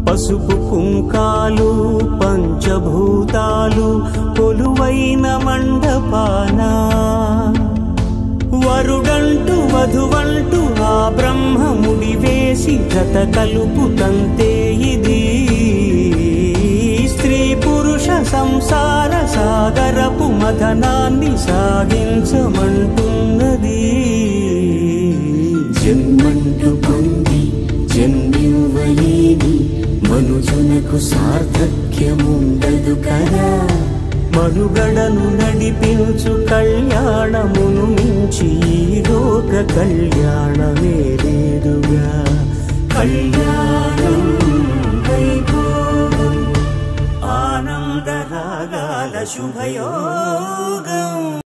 పసుపు కుంకాలు పంచభూతాలు కొలువైన మండపాన వరుడంటూ వధువంటూ ఆ బ్రహ్మముడి వేసి జత కలుపు తంతే ఇది స్త్రీ పురుష సంసార సాగరపు మథనాన్ని సాగించమంటున్నది జన్మంటు పొంది జన్మివ్వలేని మనుజునకు సార్థక్యముండదు కదా మనుగడను నడిపించు కళ్యాణమును మించి ఈ లోక కళ్యాణమే లేదుగా కళ్యాణం వైభోగం ఆనందరాగాల శుభయోగం